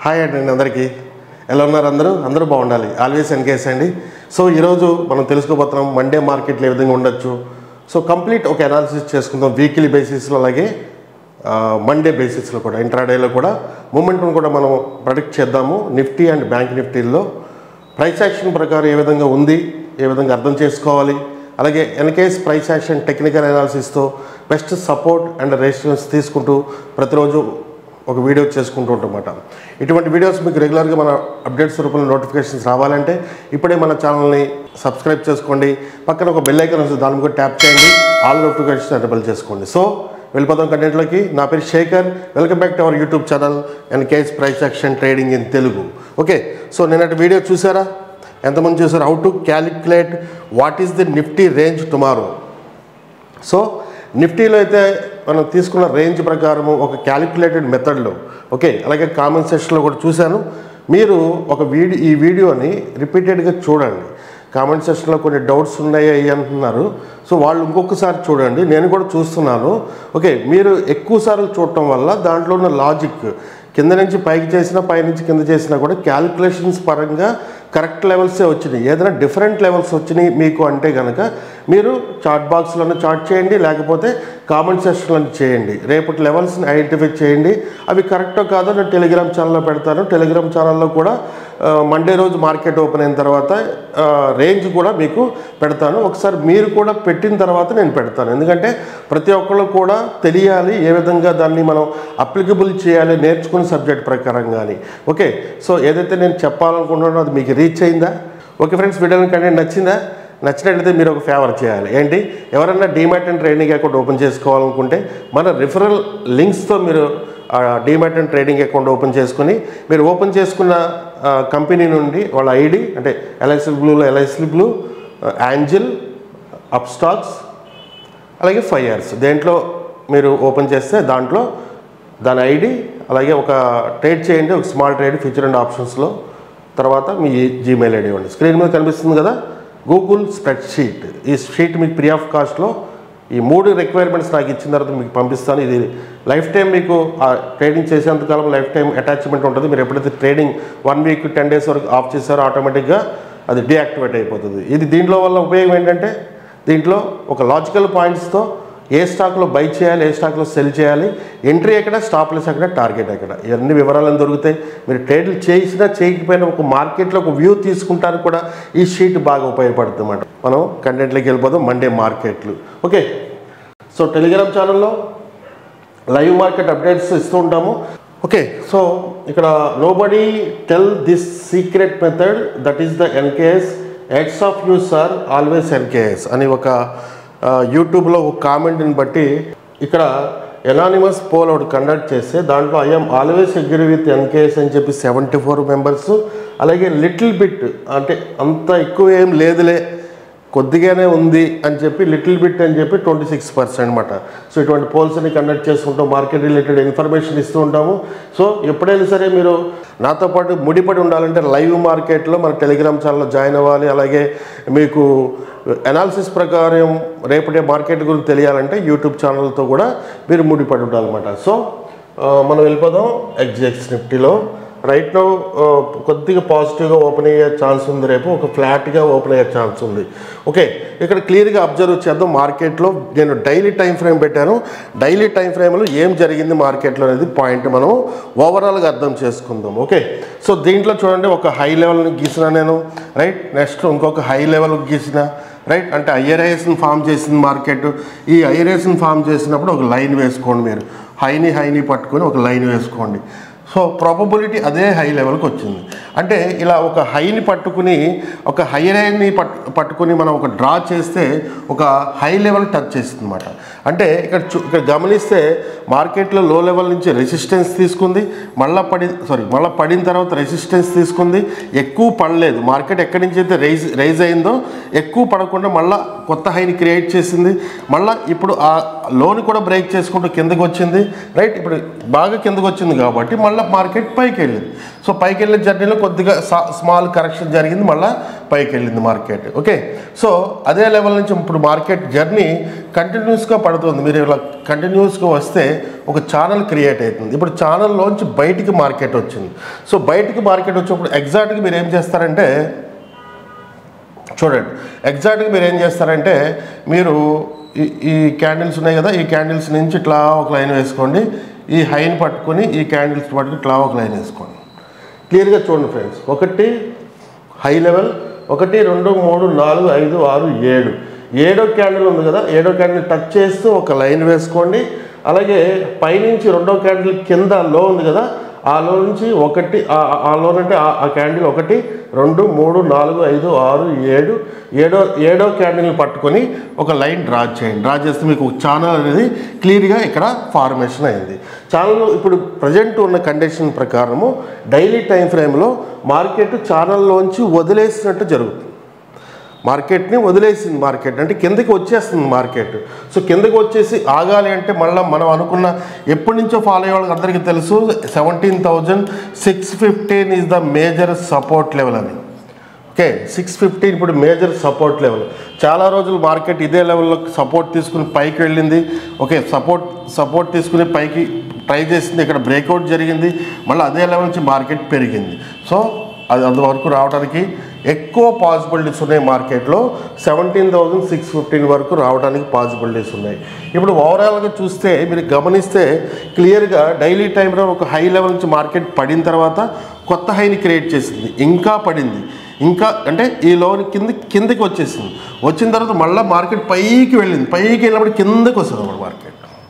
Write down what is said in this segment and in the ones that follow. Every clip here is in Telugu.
హాయ్ అండి అందరికీ ఎలా ఉన్నారు అందరూ అందరూ బాగుండాలి ఆల్వేస్ ఎన్కేస్ అండి సో ఈరోజు మనం తెలుసుకోబోతున్నాం మండే మార్కెట్లో ఏ విధంగా ఉండొచ్చు సో కంప్లీట్ ఒక అనాలిసిస్ చేసుకుందాం వీక్లీ బేసిస్లో అలాగే మండే బేసిస్లో కూడా ఇంట్రాడేలో కూడా మూమెంట్ను కూడా మనం ప్రొడిక్ట్ చేద్దాము నిఫ్టీ అండ్ బ్యాంక్ నిఫ్టీల్లో ప్రైస్ యాక్షన్ ప్రకారం ఏ విధంగా ఉంది ఏ విధంగా అర్థం చేసుకోవాలి అలాగే ఎన్కేఎస్ ప్రైస్ యాక్షన్ టెక్నికల్ అనాలిసిస్తో బెస్ట్ సపోర్ట్ అండ్ రెసిస్టెన్స్ తీసుకుంటూ ప్రతిరోజు ఒక వీడియో చేసుకుంటూ ఉంటామన్నమాట ఇటువంటి వీడియోస్ మీకు రెగ్యులర్గా మన అప్డేట్స్ రూపంలో నోటిఫికేషన్స్ రావాలంటే ఇప్పుడే మన ఛానల్ని సబ్స్క్రైబ్ చేసుకోండి పక్కన ఒక బెల్ ఐకాన్ వస్తుంది దాని కూడా ట్యాప్ చేయండి ఆల్ నోటిఫికేషన్స్ ఎనబుల్ చేసుకోండి సో వెళ్ళిపోదాం కంటెంట్లోకి నా పేరు Shekhar welcome back to our YouTube channel and KS price action trading in Telugu okay so నిన్నటి వీడియో చూసారా ఎంతమంది చూసారు how to calculate what is the Nifty range tomorrow so నిఫ్టీలో అయితే మనం తీసుకున్న రేంజ్ ప్రకారము ఒక క్యాలిక్యులేటెడ్ మెథడ్లో ఓకే అలాగే కామెంట్ సెక్షన్లో కూడా చూశాను మీరు ఒక వీడియో ఈ వీడియోని రిపీటెడ్గా చూడండి కామెంట్ సెక్షన్లో కొన్ని డౌట్స్ ఉన్నాయి అంటున్నారు సో వాళ్ళు ఇంకొకసారి చూడండి నేను కూడా చూస్తున్నాను ఓకే మీరు ఎక్కువ సార్లు చూడటం వల్ల దాంట్లో ఉన్న లాజిక్ కింద నుంచి పైకి చేసినా పై నుంచి కింద చేసినా కూడా క్యాలిక్యులేషన్స్ పరంగా కరెక్ట్ లెవెల్సే వచ్చినాయి ఏదైనా డిఫరెంట్ లెవెల్స్ వచ్చినాయి మీకు అంటే కనుక మీరు చాట్ బాక్స్లోనే చాట్ చేయండి లేకపోతే కామెంట్ సెక్షన్లో చేయండి రేపటి లెవెల్స్ని ఐడెంటిఫై చేయండి అవి కరెక్టో కాదో నేను టెలిగ్రామ్ ఛానల్లో పెడతాను టెలిగ్రామ్ ఛానల్లో కూడా ఆ, మండే రోజు మార్కెట్ ఓపెన్ అయిన తర్వాత ఆ, రేంజ్ కూడా మీకు పెడతాను ఒకసారి మీరు కూడా పెట్టిన తర్వాత నేను పెడతాను ఎందుకంటే ప్రతి ఒక్కళ్ళు కూడా తెలియాలి ఏ విధంగా దాన్ని మనం అప్లికబుల్ చేయాలి నేర్చుకునే సబ్జెక్ట్ ప్రకారం కానీ ఓకే సో ఏదైతే నేను చెప్పాలనుకుంటున్నానో అది మీకు రీచ్ అయిందా ఓకే ఫ్రెండ్స్ వీడియోని కంటెంట్ నచ్చిందా నచ్చినట్లయితే మీరు ఒక ఫేవర్ చేయాలి ఏంటి ఎవరైనా demat and trading account open చేసుకోవాలనుకుంటే మన రిఫరల్ లింక్స్తో మీరు demat and trading account open చేసుకుని మీరు ఓపెన్ చేసుకున్న ఆ, కంపెనీ నుండి వాళ్ళ ఐడి అంటే ఎల్ఐసి బ్లూలో LIC blue angel Upstox అలాగే ఫైవ్ ఇయర్స్ దేంట్లో మీరు ఓపెన్ చేస్తే దాంట్లో దాని ఐడి అలాగే ఒక ట్రేడ్ చేయండి ఒక స్మాల్ ట్రేడ్ ఫీచర్ అండ్ ఆప్షన్స్లో తర్వాత మీ జీమెయిల్ ఐడి ఇవ్వండి స్క్రీన్ మీద కనిపిస్తుంది కదా గూగుల్ స్ప్రెడ్ షీట్ ఈ షీట్ మీకు ఫ్రీ ఆఫ్ కాస్ట్లో ఈ మూడు రిక్వైర్మెంట్స్ నాకు ఇచ్చిన తర్వాత మీకు పంపిస్తాను ఇది లైఫ్ టైం మీకు ఆ ట్రేడింగ్ చేసేంతకాలం లైఫ్ టైం అటాచ్మెంట్ ఉంటుంది మీరు ఎప్పుడైతే trading one week ten days వరకు ఆఫ్ చేస్తారో ఆటోమేటిక్గా అది డీయాక్టివేట్ అయిపోతుంది ఇది దీంట్లో వల్ల ఉపయోగం ఏంటంటే దీంట్లో ఒక లాజికల్ పాయింట్స్తో ఏ స్టాక్లో బై చేయాలి ఏ స్టాక్లో సెల్ చేయాలి ఎంట్రీ ఎక్కడ స్టాప్ లెస్ ఎక్కడ టార్గెట్ ఎక్కడ ఇవన్నీ వివరాలను దొరుకుతాయి మీరు ట్రేడ్లు చేసినా చేయకపోయినా ఒక మార్కెట్లో ఒక వ్యూ తీసుకుంటానికి కూడా ఈ షీట్ బాగా ఉపయోగపడుతుంది అన్నమాట మనం కంటెంట్లోకి వెళ్ళిపోదాం మండే మార్కెట్లు ఓకే సో టెలిగ్రామ్ ఛానల్లో లైవ్ మార్కెట్ అప్డేట్స్ ఇస్తూ ఉంటాము ఓకే సో ఇక్కడ nobody tell this secret method that is the NKS ads of you sir always NKS అని ఒక ఆ, యూట్యూబ్లో ఒక కామెంట్ని బట్టి ఇక్కడ ఎనానిమస్ పోల్ ఒకటి కండక్ట్ చేస్తే దాంట్లో I'm always agree with NKS అని చెప్పి సెవెంటీ ఫోర్ మెంబర్స్ అలాగే లిటిల్ బిట్ అంటే అంత ఎక్కువ ఏం లేదులే కొద్దిగానే ఉంది అని చెప్పి లిటిల్ బిట్ అని చెప్పి ట్వంటీ సిక్స్ పర్సెంట్ అనమాట సో ఇటువంటి పోల్స్ని కండక్ట్ చేసుకుంటాం మార్కెట్ రిలేటెడ్ ఇన్ఫర్మేషన్ ఇస్తూ ఉంటాము సో ఎప్పుడైనా సరే మీరు నాతో పాటు ముడిపడి ఉండాలంటే లైవ్ మార్కెట్లో మన టెలిగ్రామ్ ఛానల్లో జాయిన్ అవ్వాలి అలాగే మీకు అనాలిసిస్ ప్రకారం రేపటి మార్కెట్ గురించి తెలియాలంటే యూట్యూబ్ ఛానల్తో కూడా మీరు ముడిపడి ఉండాలన్నమాట సో ఆ, మనం వెళ్ళిపోదాం ఎగ్జాక్స్ నిఫ్టీలో రైట్ నో కొద్దిగా పాజిటివ్గా ఓపెన్ అయ్యే ఛాన్స్ ఉంది రేపు ఒక ఫ్లాట్గా ఓపెన్ అయ్యే ఛాన్స్ ఉంది ఓకే ఇక్కడ క్లియర్గా అబ్జర్వ్ చేద్దాం మార్కెట్లో నేను డైలీ టైం ఫ్రేమ్ పెట్టాను డైలీ టైం ఫ్రేమ్లో ఏం జరిగింది మార్కెట్లో అనేది పాయింట్ మనం ఓవరాల్గా అర్థం చేసుకుందాం ఓకే సో దీంట్లో చూడండి ఒక హై లెవెల్ని గీసిన నేను రైట్ నెక్స్ట్ ఇంకొక హై లెవెల్ గీసిన రైట్ అంటే ఐఆర్ఐఎస్ని ఫామ్ చేసింది మార్కెట్ ఈ ఐఆర్ఐఎస్ని ఫామ్ చేసినప్పుడు ఒక లైన్ వేసుకోండి మీరు హైని హైని పట్టుకొని ఒక లైన్ వేసుకోండి సో ప్రాబబిలిటీ అదే హై లెవెల్కి వచ్చింది అంటే ఇలా ఒక హైని పట్టుకుని ఒక హై హైని పట్టు పట్టుకుని మనం ఒక డ్రా చేస్తే ఒక హై లెవెల్ టచ్ చేస్తుంది అనమాట అంటే ఇక్కడ చూ ఇక్కడ గమనిస్తే మార్కెట్లో లో లెవెల్ నుంచి రెసిస్టెన్స్ తీసుకుంది మళ్ళీ పడి సారీ మళ్ళీ పడిన తర్వాత రెసిస్టెన్స్ తీసుకుంది ఎక్కువ పడలేదు మార్కెట్ ఎక్కడి నుంచి అయితే రైజ్ రైజ్ అయిందో ఎక్కువ పడకుండా మళ్ళీ కొత్త హైని క్రియేట్ చేసింది మళ్ళీ ఇప్పుడు ఆ లోన్ కూడా బ్రేక్ చేసుకుంటూ కిందకి వచ్చింది రైట్ ఇప్పుడు బాగా కిందకి వచ్చింది కాబట్టి మళ్ళీ మార్కెట్ పైకి వెళ్ళింది సో పైకి వెళ్ళిన జర్నీలో కొద్దిగా స్మాల్ కరెక్షన్ జరిగింది మళ్ళీ పైకి వెళ్ళింది మార్కెట్ ఓకే సో అదే లెవెల్ నుంచి ఇప్పుడు మార్కెట్ జర్నీ కంటిన్యూస్గా పడ పడుతుంది మీరు ఇలా కంటిన్యూస్గా వస్తే ఒక ఛానల్ క్రియేట్ అవుతుంది ఇప్పుడు ఛానల్లోంచి బయటికి మార్కెట్ వచ్చింది సో బయటికి మార్కెట్ వచ్చినప్పుడు ఎగ్జాక్ట్గా మీరు ఏం చేస్తారంటే చూడండి ఎగ్జాక్ట్గా మీరు ఏం చేస్తారంటే మీరు ఈ ఈ క్యాండిల్స్ ఉన్నాయి కదా ఈ క్యాండిల్స్ నుంచి ఇట్లా ఒక లైన్ వేసుకోండి ఈ హైని పట్టుకొని ఈ క్యాండిల్స్ పట్టుకుని ఇట్లా ఒక లైన్ వేసుకోండి క్లియర్గా చూడండి ఫ్రెండ్స్ ఒకటి హై లెవెల్ ఒకటి రెండు మూడు నాలుగు ఐదు ఆరు ఏడు ఏడో క్యాండిల్ ఉంది కదా ఏడో క్యాండిల్ టచ్ చేస్తూ ఒక లైన్ వేసుకోండి అలాగే పైనుంచి రెండో క్యాండిల్ కింద లో ఉంది కదా ఆ లో నుంచి ఒకటి ఆ- ఆ లో అంటే ఆ- ఆ క్యాండిల్ ఒకటి రెండు మూడు నాలుగు ఐదు ఆరు ఏడు ఏడో ఏడో క్యాండిల్ని పట్టుకొని ఒక లైన్ డ్రా చేయండి డ్రా చేస్తే మీకు ఛానల్ అనేది క్లియర్గా ఇక్కడ ఫార్మేషన్ అయింది ఛానల్ ఇప్పుడు ప్రజెంట్ ఉన్న కండిషన్ ప్రకారము డైలీ టైం ఫ్రేమ్లో మార్కెట్ ఛానల్లోంచి వదిలేసినట్టు జరుగుతుంది మార్కెట్ని వదిలేసింది మార్కెట్ అంటే కిందకి వచ్చేస్తుంది మార్కెట్ సో కిందకి వచ్చేసి ఆగాలి అంటే మళ్ళీ మనం అనుకున్న ఎప్పటి నుంచో ఫాలో అయ్యే వాళ్ళకి అందరికీ తెలుసు seventeen thousand six fifteen is the major support level అని ఓకే సిక్స్ ఫిఫ్టీన్ ఇప్పుడు మేజర్ సపోర్ట్ లెవెల్ చాలా రోజులు మార్కెట్ ఇదే లెవెల్లో సపోర్ట్ తీసుకుని పైకి వెళ్ళింది ఓకే సపోర్ట్ సపోర్ట్ తీసుకుని పైకి ట్రై చేసింది ఇక్కడ బ్రేక్అవుట్ జరిగింది మళ్ళీ అదే లెవెల్ నుంచి మార్కెట్ పెరిగింది సో అది అంతవరకు రావడానికి ఎక్కువ పాసిబిలిటీస్ ఉన్నాయి మార్కెట్లో సెవెంటీన్ థౌజండ్ సిక్స్ ఫిఫ్టీన్ వరకు రావడానికి పాసిబిలిటీస్ ఉన్నాయి ఇప్పుడు ఓవరాల్గా చూస్తే మీరు గమనిస్తే క్లియర్గా డైలీ టైంలో ఒక హై లెవెల్ నుంచి మార్కెట్ పడిన తర్వాత కొత్త హైని క్రియేట్ చేసింది ఇంకా పడింది ఇంకా అంటే ఈ లోన్ కింద కిందకి వచ్చేసింది వచ్చిన తర్వాత మళ్ళీ మార్కెట్ పైకి వెళ్ళింది పైకి వెళ్ళినప్పుడు కిందకి వస్తుంది అన్నమాట మార్కెట్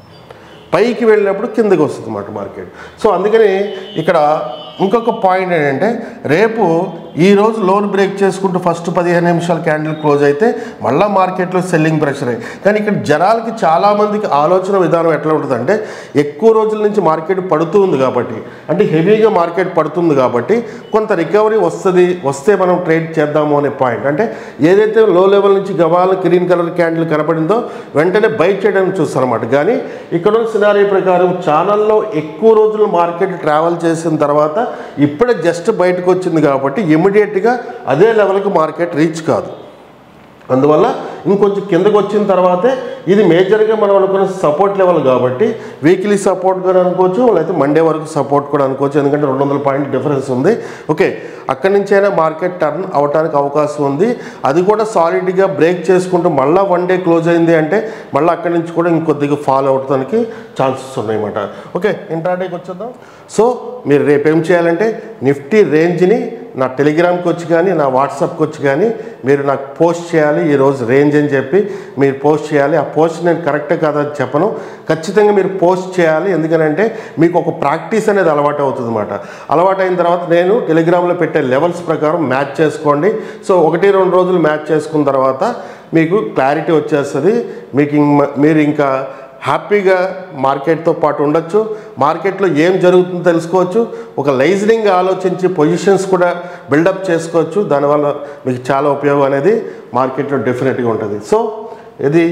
పైకి వెళ్ళినప్పుడు కిందకి వస్తుంది అన్నమాట మార్కెట్ సో అందుకని ఇక్కడ ఇంకొక పాయింట్ ఏంటంటే రేపు ఈ రోజు లోన్ బ్రేక్ చేసుకుంటూ ఫస్ట్ పదిహేను నిమిషాలు క్యాండిల్ క్లోజ్ అయితే మళ్ళీ మార్కెట్లో సెల్లింగ్ ప్రెషర్ అయ్యి కానీ ఇక్కడ జనాలకి చాలామందికి ఆలోచన విధానం ఎట్లా ఉంటుందంటే ఎక్కువ రోజుల నుంచి మార్కెట్ పడుతూ ఉంది కాబట్టి అంటే హెవీగా మార్కెట్ పడుతుంది కాబట్టి కొంత రికవరీ వస్తుంది వస్తే మనం ట్రేడ్ చేద్దాము అనే పాయింట్ అంటే ఏదైతే లో లెవెల్ నుంచి గవాల గ్రీన్ కలర్ క్యాండిల్ కనపడిందో వెంటనే బై చేయడానికి చూస్తారన్నమాట కానీ ఇక్కడ సినారీ ప్రకారం ఛానల్లో ఎక్కువ రోజులు మార్కెట్ ట్రావెల్ చేసిన తర్వాత ఇప్పుడే జస్ట్ బయటకు వచ్చింది కాబట్టి ఇమ్మీడియట్గా అదే లెవెల్కి మార్కెట్ రీచ్ కాదు అందువల్ల ఇంకొంచెం కిందకు వచ్చిన తర్వాతే ఇది మేజర్గా మనం అనుకున్న సపోర్ట్ లెవెల్ కాబట్టి వీక్లీ సపోర్ట్ కూడా అనుకోవచ్చు లేకపోతే మండే వరకు సపోర్ట్ కూడా అనుకోవచ్చు ఎందుకంటే రెండు వందల పాయింట్ డిఫరెన్స్ ఉంది ఓకే అక్కడి నుంచైనా మార్కెట్ టర్న్ అవడానికి అవకాశం ఉంది అది కూడా సాలిడ్గా బ్రేక్ చేసుకుంటూ మళ్ళీ వన్ డే క్లోజ్ అయింది అంటే మళ్ళీ అక్కడి నుంచి కూడా ఇంకొద్దిగా ఫాలో అవడానికి ఛాన్సెస్ ఉన్నాయన్నమాట ఓకే ఇంట్రాడేకి వచ్చేద్దాం సో మీరు రేపు ఏం చేయాలంటే నిఫ్టీ రేంజ్ని నా టెలిగ్రామ్కి వచ్చి కానీ నా వాట్సాప్కి వచ్చి కానీ మీరు నాకు పోస్ట్ చేయాలి ఈరోజు రేంజ్ అని చెప్పి మీరు పోస్ట్ చేయాలి ఆ పోస్ట్ నేను కరెక్టే కాదని చెప్పను ఖచ్చితంగా మీరు పోస్ట్ చేయాలి ఎందుకనంటే మీకు ఒక ప్రాక్టీస్ అనేది అలవాటు అవుతుంది అనమాట అలవాటు అయిన తర్వాత నేను టెలిగ్రామ్లో పెట్టే లెవెల్స్ ప్రకారం మ్యాచ్ చేసుకోండి సో ఒకటి రెండు రోజులు మ్యాచ్ చేసుకున్న తర్వాత మీకు క్లారిటీ వచ్చేస్తుంది మీకు ఇంక- మీరు ఇంకా హ్యాపీగా మార్కెట్తో పాటు ఉండొచ్చు మార్కెట్లో ఏం జరుగుతుందో తెలుసుకోవచ్చు ఒక లైజనింగ్ ఆలోచించి పొజిషన్స్ కూడా బిల్డప్ చేసుకోవచ్చు దానివల్ల మీకు చాలా ఉపయోగం అనేది మార్కెట్లో డెఫినెట్గా ఉంటుంది సో ఇది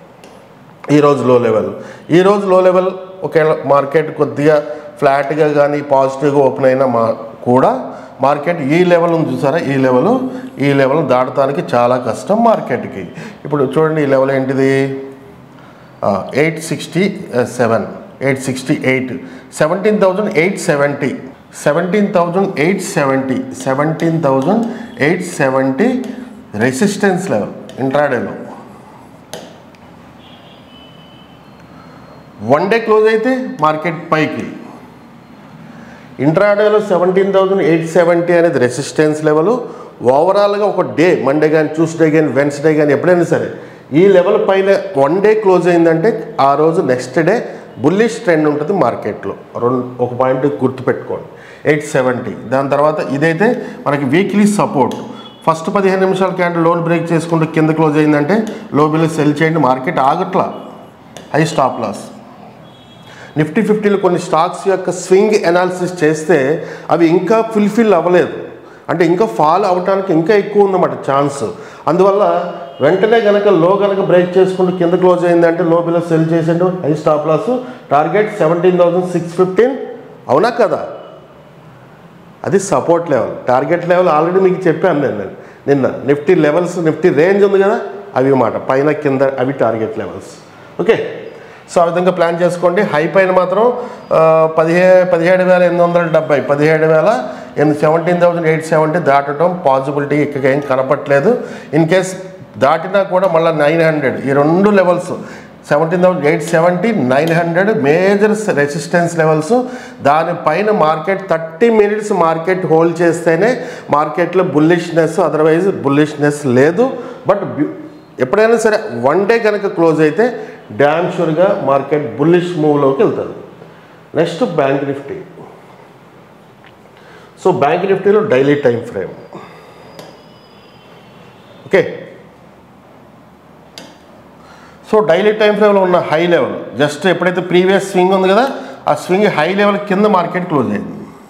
ఈరోజు లో లెవెల్ ఈరోజు లో లెవెల్ ఒకవేళ మార్కెట్ కొద్దిగా ఫ్లాట్గా కానీ పాజిటివ్గా ఓపెన్ అయినా మా కూడా మార్కెట్ ఈ లెవెల్ ఉంది చూసారా ఈ లెవెల్ ఈ లెవెల్ దాటడానికి చాలా కష్టం మార్కెట్కి ఇప్పుడు చూడండి ఈ లెవెల్ ఏంటిది eight sixty seven eight sixty eight seventeen thousand eight seventy seventeen thousand eight seventy seventeen thousand eight seventy resistance level ఇంట్రాడేలో వన్ డే క్లోజ్ అయితే మార్కెట్ పైకి ఇంట్రాడేలో సెవెంటీన్ థౌజండ్ ఎయిట్ సెవెంటీ అనేది రెసిస్టెన్స్ లెవెల్ ఓవరాల్గా ఒక డే మండే కానీ ట్యూస్డే కానీ వెన్స్డే కానీ ఎప్పుడైనా సరే ఈ లెవెల్ పైన వన్ డే క్లోజ్ అయిందంటే ఆ రోజు నెక్స్ట్ డే బుల్లిష్ ట్రెండ్ ఉంటుంది మార్కెట్లో రెండు ఒక పాయింట్ గుర్తుపెట్టుకోండి ఎయిట్ సెవెంటీ దాని తర్వాత ఇదైతే మనకి వీక్లీ సపోర్ట్ ఫస్ట్ పదిహేను నిమిషాల క్యాండిల్ లోన్ బ్రేక్ చేసుకుంటూ కింద క్లోజ్ అయిందంటే లో బిల్ సెల్ చేయండి మార్కెట్ ఆగట్లా హై స్టాప్ లాస్ నిఫ్టీ ఫిఫ్టీలో కొన్ని స్టాక్స్ యొక్క స్వింగ్ అనాలిసిస్ చేస్తే అవి ఇంకా ఫుల్ఫిల్ అవ్వలేదు అంటే ఇంకా ఫాల్ అవ్వడానికి ఇంకా ఎక్కువ ఉందన్నమాట ఛాన్స్ అందువల్ల వెంటనే కనుక లో కనుక బ్రేక్ చేసుకుంటూ కింద క్లోజ్ అయిందంటే లో బిలో సెల్ చేసిండు high stop loss target seventeen thousand six fifteen అవునా కదా అది support level target level already మీకు చెప్పాను నేను నేను నిన్న నిఫ్టీ లెవెల్స్ నిఫ్టీ రేంజ్ ఉంది కదా అవి మాట పైన కింద అవి టార్గెట్ లెవెల్స్ ఓకే సో ఆ విధంగా ప్లాన్ చేసుకోండి హై పైన మాత్రం ఆ, పదిహే పదిహేడు వేల ఎనిమిది వందల డెబ్బై పదిహేడు వేల ఎనిమిది సెవెంటీన్ థౌసండ్ ఎయిట్ సెవెంటీ దాటడం పాసిబిలిటీ ఇక్కడ ఏం కనపట్లేదు ఇన్ కేస్ దాటినా కూడా మళ్ళీ నైన్ హండ్రెడ్ ఈ రెండు levels seventeen thousand eight seventy nine hundred major resistance levels దానిపైన market thirty minutes market hold చేస్తేనే మార్కెట్లో బుల్లిష్నెస్ అదర్వైజ్ బుల్లిష్నెస్ లేదు బట్ ఎప్పుడైనా సరే వన్ డే కనుక క్లోజ్ అయితే డ్యామ్ షూర్గా మార్కెట్ బుల్లిష్ మూవ్లోకి వెళ్తుంది next bank Nifty so bank నిఫ్టీలో daily time frame okay so daily time ఫ్రేమ్లో ఉన్న హై లెవెల్ జస్ట్ ఎప్పుడైతే ప్రీవియస్ స్వింగ్ ఉంది కదా ఆ స్వింగ్ హై లెవెల్ కింద మార్కెట్ క్లోజ్ అయింది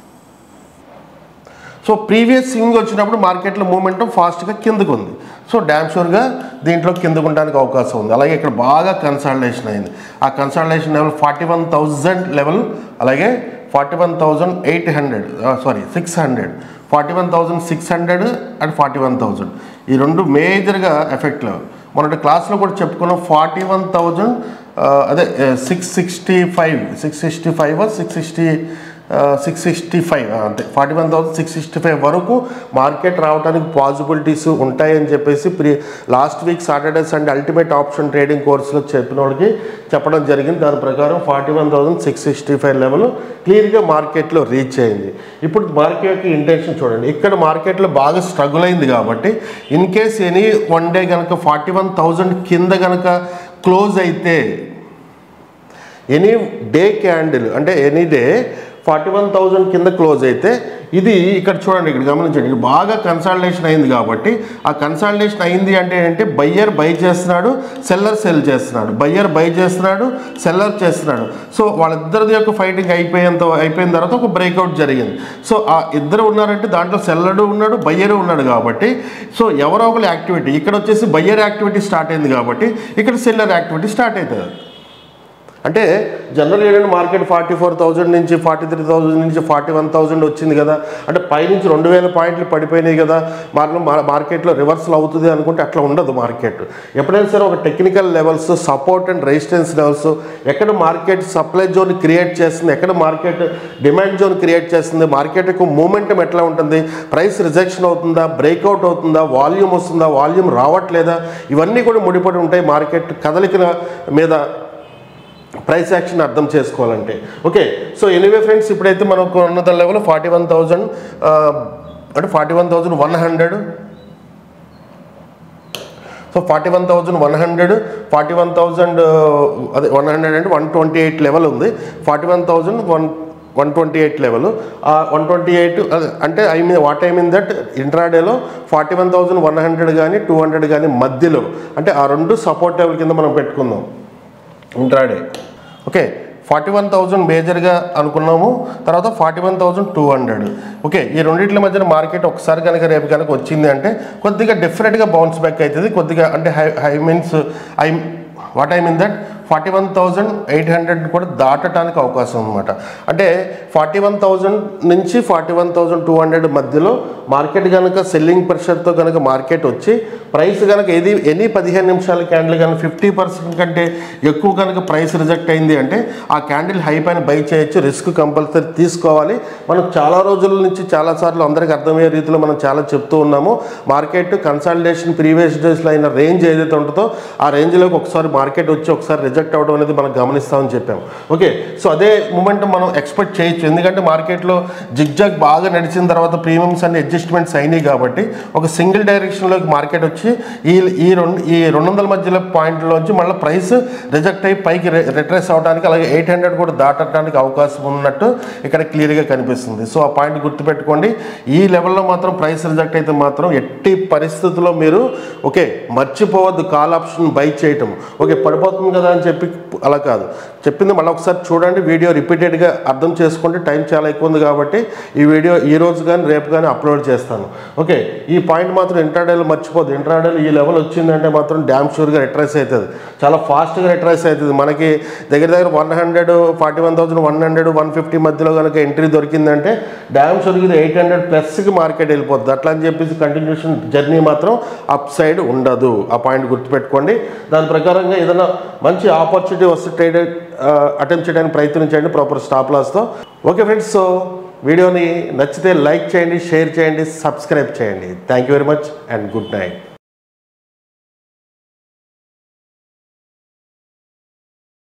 సో ప్రీవియస్ స్వింగ్ వచ్చినప్పుడు మార్కెట్లో మూమెంటం ఫాస్ట్గా కిందకు ఉంది సో డ్యామ్ షూర్గా దీంట్లో కిందకు ఉండడానికి అవకాశం ఉంది అలాగే ఇక్కడ బాగా కన్సల్టేషన్ అయింది ఆ consultation level forty one thousand level అలాగే forty one thousand eight hundred sorry six hundred forty one thousand six hundred and forty one thousand ఈ రెండు మేజర్గా ఎఫెక్ట్ లెవెల్ మొన్నటి క్లాస్లో కూడా చెప్పుకున్నాం ఫార్టీ వన్ థౌజండ్ అదే six sixty five six sixty five six sixty six sixty five అంతే forty one thousand six sixty five వరకు మార్కెట్ రావడానికి పాసిబిలిటీస్ ఉంటాయని చెప్పేసి pre last week Saturday Sunday ultimate option trading కోర్సులో చెప్పిన వాళ్ళకి చెప్పడం జరిగింది దాని ప్రకారం forty one thousand six sixty five level క్లియర్గా మార్కెట్లో రీచ్ అయింది ఇప్పుడు మార్కెట్ యొక్క ఇంటెన్షన్ చూడండి ఇక్కడ మార్కెట్లో బాగా స్ట్రగుల్ అయింది కాబట్టి in case any one day కనుక ఫార్టీ వన్ థౌజండ్ కింద కనుక క్లోజ్ అయితే ఎనీ డే క్యాండిల్ అంటే any day forty one thousand కింద క్లోజ్ అయితే ఇది ఇక్కడ చూడండి ఇక్కడ గమనించండి ఇది బాగా కన్సల్టేషన్ అయింది కాబట్టి ఆ కన్సల్టేషన్ అయింది అంటే ఏంటంటే బయ్యర్ బై చేస్తున్నాడు సెల్లర్ సెల్ చేస్తున్నాడు బయ్యర్ బై చేస్తున్నాడు సెల్లర్ చేస్తున్నాడు సో వాళ్ళిద్దరిది యొక్క ఫైటింగ్ అయిపోయేంత అయిపోయిన తర్వాత ఒక బ్రేక్అవుట్ జరిగింది సో ఆ ఇద్దరు ఉన్నారంటే దాంట్లో సెల్లరు ఉన్నాడు బయ్యరు ఉన్నాడు కాబట్టి సో ఎవరో ఒకరు యాక్టివిటీ ఇక్కడ వచ్చేసి బయ్యర్ యాక్టివిటీ స్టార్ట్ అయింది కాబట్టి ఇక్కడ సెల్లర్ యాక్టివిటీ స్టార్ట్ అవుతుంది అంటే జనరల్ ఏంటంటే మార్కెట్ ఫార్టీ ఫోర్ థౌజండ్ నుంచి ఫార్టీ త్రీ థౌజండ్ నుంచి ఫార్టీ వన్ థౌజండ్ వచ్చింది కదా అంటే పైనుంచి రెండు వేల పాయింట్లు పడిపోయినాయి కదా మార్కెట్ మార్కెట్లో రివర్సల్ అవుతుంది అనుకుంటే అట్లా ఉండదు మార్కెట్ ఎప్పుడైనా సరే ఒక technical levels support and resistance levels ఎక్కడ మార్కెట్ సప్లై జోన్ క్రియేట్ చేస్తుంది ఎక్కడ మార్కెట్ డిమాండ్ జోన్ క్రియేట్ చేస్తుంది మార్కెట్ యొక్క మూమెంటం ఎట్లా ఉంటుంది ప్రైస్ రిజెక్షన్ అవుతుందా బ్రేక్అవుట్ అవుతుందా వాల్యూమ్ వస్తుందా వాల్యూమ్ రావట్లేదా ఇవన్నీ కూడా ముడిపడి ఉంటాయి మార్కెట్ కదలికల మీద ప్రైస్ యాక్షన్ అర్థం చేసుకోవాలంటే ఓకే సో ఎనీవే ఫ్రెండ్స్ ఇప్పుడైతే మనకు ఉన్నత లెవెల్ ఫార్టీ వన్ థౌజండ్ అంటే forty one thousand one hundred so forty one thousand one hundred forty one thousand అదే వన్ హండ్రెడ్ అంటే వన్ ట్వంటీ ఎయిట్ లెవెల్ ఉంది forty one thousand one one twenty eight level ఆ వన్ ట్వంటీ ఎయిట్ అంటే I mean what I mean that ఇంట్రాడేలో forty one thousand one hundred కానీ టూ హండ్రెడ్ కానీ మధ్యలో అంటే ఆ రెండు సపోర్ట్ లెవెల్ కింద మనం పెట్టుకుందాం intraday okay forty one thousand మేజర్గా అనుకున్నాము తర్వాత forty one thousand two hundred okay ఈ రెండింటి మధ్యన మార్కెట్ ఒకసారి కనుక రేపు కనుక వచ్చింది అంటే కొద్దిగా డిఫరెంట్గా బౌన్స్ బ్యాక్ అవుతుంది కొద్దిగా అంటే high high means I what I mean that forty one thousand eight hundred కూడా దాటడానికి అవకాశం అనమాట అంటే ఫార్టీ వన్ థౌజండ్ నుంచి forty one thousand two hundred మధ్యలో మార్కెట్ కనుక సెల్లింగ్ ప్రెషర్తో కనుక మార్కెట్ వచ్చి ప్రైస్ కనుక ఏది ఎనీ పదిహేను నిమిషాల క్యాండిల్ కనుక ఫిఫ్టీ పర్సెంట్ కంటే ఎక్కువ కనుక ప్రైస్ రిజెక్ట్ అయింది అంటే ఆ క్యాండిల్ హై పైన బై చేయొచ్చు రిస్క్ కంపల్సరీ తీసుకోవాలి మనం చాలా రోజుల నుంచి చాలాసార్లు అందరికీ అర్థమయ్యే రీతిలో మనం చాలా చెప్తూ ఉన్నాము మార్కెట్ కన్సల్టేషన్ ప్రీవియస్ డేస్లో అయిన రేంజ్ ఏదైతే ఉంటుందో ఆ రేంజ్లోకి ఒకసారి మార్కెట్ వచ్చి ఒకసారి రిజెక్ట్ అవ్వడం అనేది మనం గమనిస్తామని చెప్పాం ఓకే సో అదే మూమెంట్ మనం ఎక్స్పెక్ట్ చేయొచ్చు ఎందుకంటే మార్కెట్లో జిగ్జాగ్ బాగా నడిచిన తర్వాత ప్రీమియమ్స్ అన్ని అడ్జస్ట్మెంట్స్ అయినాయి కాబట్టి ఒక సింగిల్ డైరెక్షన్లోకి మార్కెట్ వచ్చి ఈ ఈ రెండు ఈ రెండు వందల మధ్యలో పాయింట్లోంచి మళ్ళీ ప్రైస్ రిజెక్ట్ అయ్యి పైకి రిట్రెస్ అవడానికి అలాగే ఎయిట్ హండ్రెడ్ కూడా దాటడానికి అవకాశం ఉన్నట్టు ఇక్కడ క్లియర్గా కనిపిస్తుంది సో ఆ పాయింట్ గుర్తుపెట్టుకోండి ఈ లెవెల్లో మాత్రం ప్రైస్ రిజెక్ట్ అయితే మాత్రం ఎట్టి పరిస్థితుల్లో మీరు ఓకే మర్చిపోవద్దు కాల్ ఆప్షన్ బై చేయటం ఓకే పడిపోతుంది కదా అని చెప్పి అలా కాదు చెప్పింది మళ్ళీ ఒకసారి చూడండి వీడియో రిపీటెడ్గా అర్థం చేసుకుంటే టైం చాలా ఎక్కువ ఉంది కాబట్టి ఈ వీడియో ఈ రోజు కానీ రేపు కానీ అప్లోడ్ చేస్తాను ఓకే ఈ పాయింట్ మాత్రం ఇంట్రాడేలో మర్చిపోద్దు ఇంట్రాడేలో ఈ లెవెల్ వచ్చిందంటే మాత్రం డ్యామ్ షూర్గా రిట్రైస్ అవుతుంది చాలా ఫాస్ట్గా రిట్రైస్ అవుతుంది మనకి దగ్గర దగ్గర one hundred forty one thousand one hundred one fifty మధ్యలో కనుక ఎంట్రీ దొరికిందంటే డ్యామ్ షూర్గా ఇది ఎయిట్ హండ్రెడ్ ప్లస్కి మార్కెట్ వెళ్ళిపోతుంది అట్లా అని చెప్పేసి కంటిన్యూషన్ జర్నీ మాత్రం అప్ సైడ్ ఉండదు ఆ పాయింట్ గుర్తుపెట్టుకోండి దాని ప్రకారంగా ఏదైనా మంచి ఆపర్చునిటీ వస్తే ట్రేడ్ అటెంప్ట్ చేయడానికి ప్రయత్నించండి ప్రాపర్ స్టాప్ లాస్తో ఓకే ఫ్రెండ్స్ సో వీడియోని నచ్చితే లైక్ చేయండి షేర్ చేయండి సబ్స్క్రైబ్ చేయండి thank you very much and good night